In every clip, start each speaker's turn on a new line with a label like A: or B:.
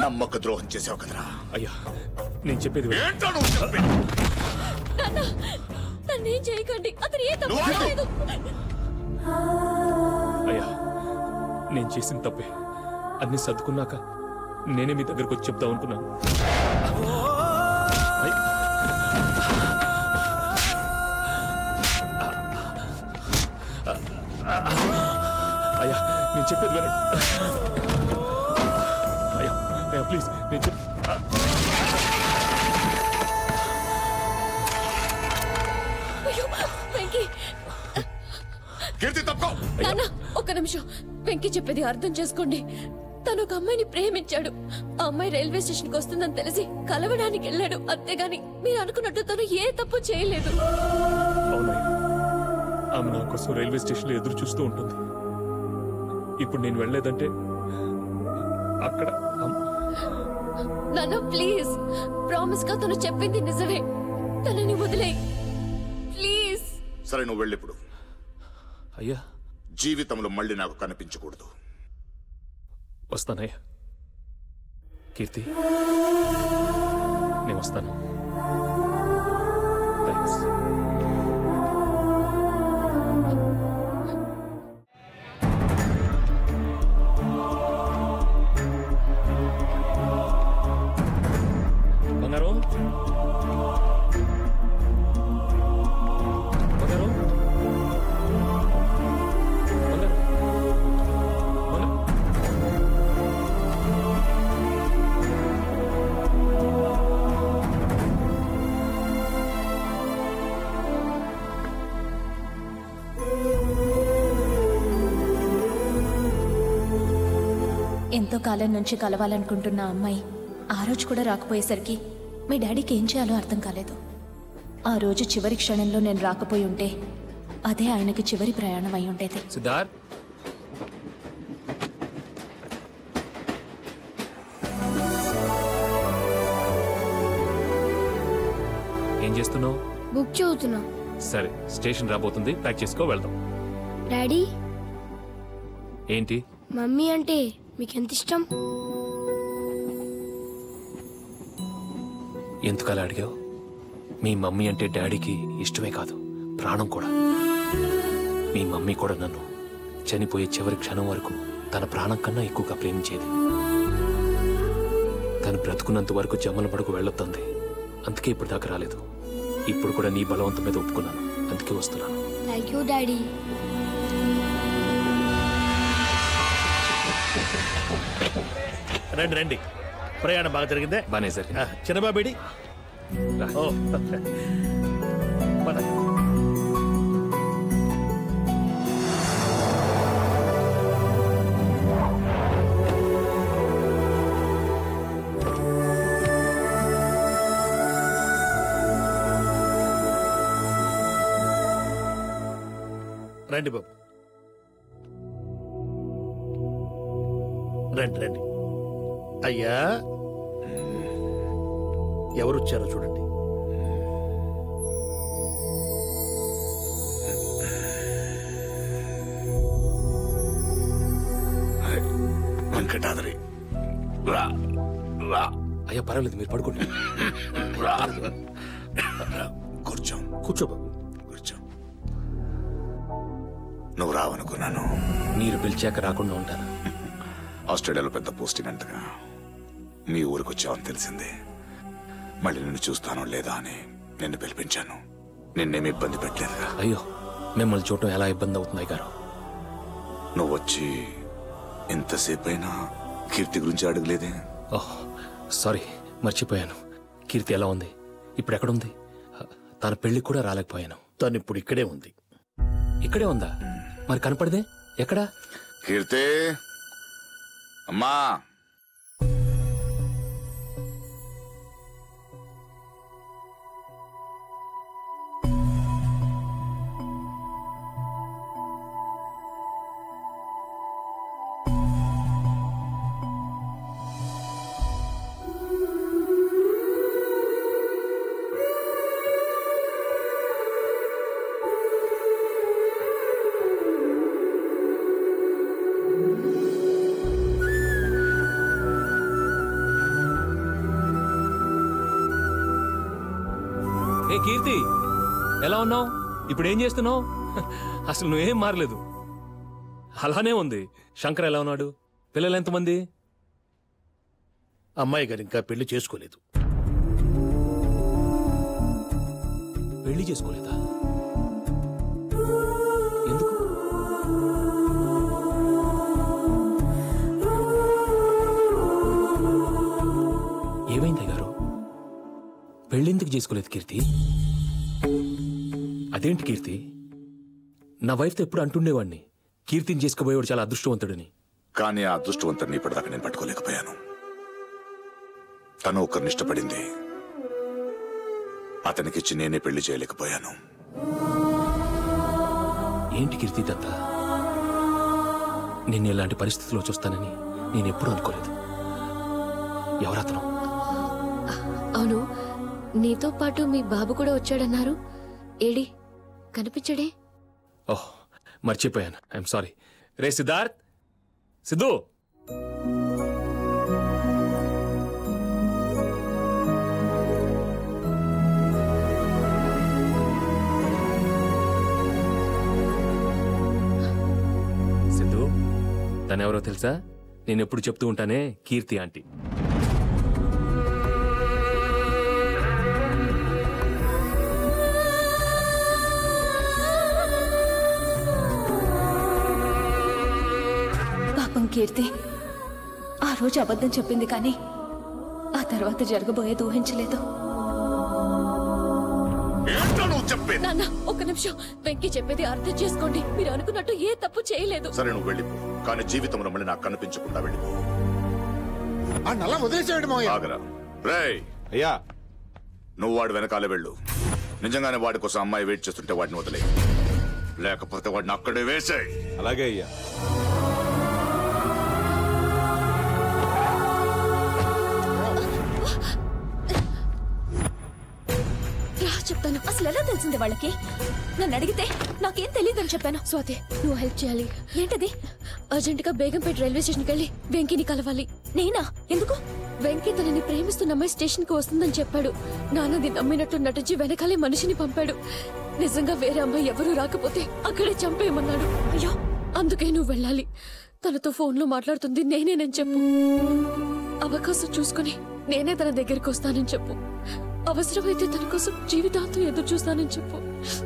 A: నమ్మక ద్రోహం చేసావు కదరా
B: అయ్యా నేను చెప్పేది విను.
A: ఏంటో నువ్వు చెప్పేది?
C: నాన్న నన్నేం చేయకండి అతను ఏ తప్పు
A: నువ్వు ఆగు.
C: చేయలేదు
B: అయ్యా నేను చేసిన తప్పే అన్ని సర్దుకున్నాక నేనే మీ దగ్గరకు వచ్చి చెప్దాం అనుకున్నాను అయ్. అయ్యా నేను చెప్పేది వినండి అయ్యా అయ్యా ప్లీజ్ నేను చెప్
C: అయ్యో వెంకీ
A: కీర్తి తప్పుకో
C: నాన్న ఒక్క నిమిషం వెంకీ చెప్పేది అర్థం చేసుకోండి తను ఒక అమ్మాయిని ప్రేమించాడు ఆ అమ్మాయి రైల్వే స్టేషన్ కి వస్తుందని తెలిసి కలవడానికి వెళ్ళాడు అంతేగాని మీరు అనుకున్నట్టు తను ఏ తప్పు చేయలేదు
B: అవునయ్యా ఆమె నా కోసం రైల్వే స్టేషన్లో ఎదురు చూస్తూ ఉంటుంది ఇప్పుడు నేను వెళ్ళలేదంటే అక్కడ అమ్-
C: నాన్న ప్లీజ్ ప్రామిస్ గా తను చెప్పింది నిజమే తనని వదిలే ప్లీజ్
A: సరే నువ్వు వెళ్ళిప్పుడు
B: అయ్యా
A: జీవితంలో మళ్ళీ నాకు కనిపించకూడదు
B: వస్తానయ్యా కీర్తి నేను వస్తాను థ్యాంక్స్ బంగారం బంగారం బంగారం బంగారం
D: ఎంతో కాలం నుంచి కలవాలనుకుంటున్న ఆ అమ్మాయి ఆ రోజు కూడా రాకపోయేసరికి మీ డాడీకి ఏం చేయాలో అర్థం కాలేదు ఆ రోజు చివరి క్షణంలో నేను రాకపోయి ఉంటే అదే ఆయనకి చివరి ప్రయాణం అయి ఉండేది
B: సిద్ధార్థ్ ఏం చేస్తున్నావు
E: బుక్ చదువుతున్నా
B: సరే స్టేషన్ రాబోతుంది ప్యాక్ చేసుకో వెళ్దాం
E: డాడీ
B: ఏంటి
E: మమ్మీ అంటే మీకు ఎంత ఇష్టం
B: ఎందుకలా అడిగావు మీ మమ్మీ అంటే డాడీకి ఇష్టమే కాదు ప్రాణం కూడా మీ మమ్మీ కూడా నన్ను చనిపోయే చివరి క్షణం వరకు తన ప్రాణం కన్నా ఎక్కువగా ప్రేమించేది తను బ్రతుకున్నంత వరకు జమ్మల పడుకు వెళ్ళొద్దంది అందుకే ఇప్పుడు దాకా రాలేదు ఇప్పుడు కూడా నీ బలవంతం మీద ఒప్పుకున్నాను అందుకే వస్తున్నాను
E: థ్యాంక్ యూ డాడీ
F: రండి రండి ప్రయాణం బాగా జరిగిందే
B: బానే సరే
F: ఆ, చిన్నబాబేడి
B: రా.
F: ఓ పద. రండి బాబు రండి రండి అయ్యా ఎవరు వచ్చారో చూడండి
A: వెంకటాద్రి రా రా
B: అయ్యా పర్వాలేదు మీరు పడుకోండి
A: రా కూర్చో
F: కూర్చో బాబు
A: కూర్చో నువ్వు రావనుకున్నాను
B: మీరు పిలిచాక రాకుండా ఉంటాను
A: ఆస్ట్రేలియాలో పెద్ద పోస్టింగ్ అంతగా మీ ఊరికి వచ్చావని తెలిసింది మళ్ళీ నిన్ను చూస్తానో లేదా అని నిన్ను పిలిపించాను నిన్నేమి ఇబ్బంది పెట్టలేదుగా
B: అయ్యో మిమ్మల్ని చూడటం ఎలా ఇబ్బంది అవుతుంది గారు
A: నువ్వు వచ్చి ఎంతసేపు అయినా కీర్తి గురించి అడగలేదే
B: ఓహ్ సారీ మర్చిపోయాను కీర్తి ఎలా ఉంది ఇప్పుడు ఎక్కడుంది తన పెళ్లికి కూడా రాలేకపోయాను
F: తను ఇప్పుడు ఇక్కడే ఉంది
B: ఇక్కడే ఉందా మరి కనపడదే ఎక్కడా
A: కీర్తి అమ్మా
B: కీర్తి ఎలా ఉన్నావు ఇప్పుడు ఏం చేస్తున్నావు అసలు నువ్వేం మారలేదు అలానే ఉంది శంకర్ ఎలా ఉన్నాడు పిల్లలు ఎంతమంది
F: అమ్మాయి గారు ఇంకా పెళ్లి చేసుకోలేదు
B: పెళ్లి చేసుకోలేదా ఎందుకు ఏమైంది గారు పెళ్ళెందుకు చేసుకోలేదు కీర్తి అదేంటి కీర్తి నా వైఫ్తో ఎప్పుడు అంటుండేవాడిని కీర్తిని చేసుకోబోయేవాడు చాలా అదృష్టవంతుడని
A: కానీ ఆ అదృష్టవంతుడిని ఇప్పటిదాకా నేను పట్టుకోలేకపోయాను తను ఒకరిని ఇష్టపడింది అతనికిచ్చి నేనే పెళ్లి చేయలేకపోయాను
B: ఏంటి కీర్తి దత్త నిన్ను ఇలాంటి పరిస్థితిలో చూస్తానని నేను ఎప్పుడూ అనుకోలేదు ఎవరతను
C: అవును నీతో పాటు మీ బాబు కూడా వచ్చాడన్నారు ఏడి కనిపించడే
B: ఓహ్ మర్చిపోయాను ఐఎమ్ సారీ రే సిద్ధార్థ్ సిద్ధు సిద్ధు తనెవరో తెలుసా నేను ఎప్పుడు చెప్తూ ఉంటానే కీర్తి ఆంటీ
D: పాపం కీర్తి ఆ రోజు అబద్ధం చెప్పింది కానీ ఆ తర్వాత జరగబోయేది ఊహించలేదు
A: ఏంటో నువ్వు చెప్పేది
C: నాన్న ఒక్క నిమిషం వెంకీ చెప్పేది అర్థం చేసుకోండి మీరు అనుకున్నట్టు ఏ తప్పు చేయలేదు
A: సరే నువ్వు వెళ్ళిపో కానీ జీవితంలో మళ్ళీ నాకు కనిపించకుండా వెళ్ళిపో
G: ఆ నల్ల వదిలేసేయండి మావయ్య
A: ఆగరా రేయ్
G: అయ్యా
A: నువ్వు వాడు వెనకాలే వెళ్ళు నిజంగానే వాడి కోసం అమ్మాయి వెయిట్ చేస్తుంటే వాడిని వదిలే లేకపోతే వాడిని అక్కడే వేసేయ్
G: అలాగే అయ్యా
C: రా చెప్తాను
D: అసలు ఎలా తెలిసింది వాళ్ళకి నన్ను అడిగితే నాకేం తెలియదని చెప్పాను
C: స్వాతి నువ్వు హెల్ప్ చేయాలి
D: ఏంటది
C: అర్జెంట్ గా బేగంపేట రైల్వే స్టేషన్కి వెళ్ళి వెంకీని కలవాలి
D: నేనా ఎందుకు
C: వెంకీ తనని ప్రేమిస్తున్న అమ్మాయి స్టేషన్ కి వస్తుందని చెప్పాడు నాన్నది నమ్మినట్టు నటించి వెనకాలే మనిషిని పంపాడు నిజంగా వేరే అమ్మాయి ఎవరూ రాకపోతే అక్కడే చంపేయమన్నాడు అయ్యో అందుకే నువ్వు వెళ్ళాలి తనతో ఫోన్లో మాట్లాడుతుంది నేనేనని చెప్పు అవకాశం చూసుకుని నేనే తన దగ్గరికి వస్తానని చెప్పు అవసరమైతే తన కోసం జీవితాంతం ఎదురు చూస్తానని చెప్పు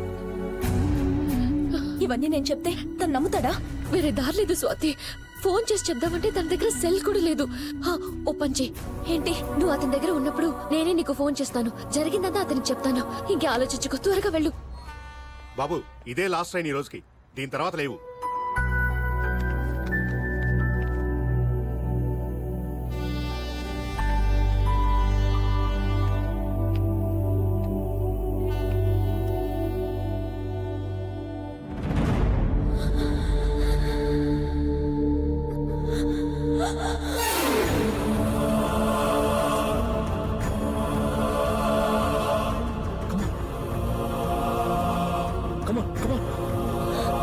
D: ఇవన్నీ నేను చెప్తే తను నమ్ముతాడా
C: వేరే దారి లేదు స్వాతి ఫోన్ చేసి చెప్దామంటే తన దగ్గర సెల్ కూడా లేదు హా, ఓ పంచి ఏంటి నువ్వు అతని దగ్గర ఉన్నప్పుడు నేనే నీకు ఫోన్ చేస్తాను జరిగిందంతా అతనికి చెప్తాను ఇంకే ఆలోచించుకో త్వరగా వెళ్ళు
H: బాబు ఇదే లాస్ట్ ట్రైన్ ఈ రోజుకి దీని తర్వాత లేవు
B: Come on, come on.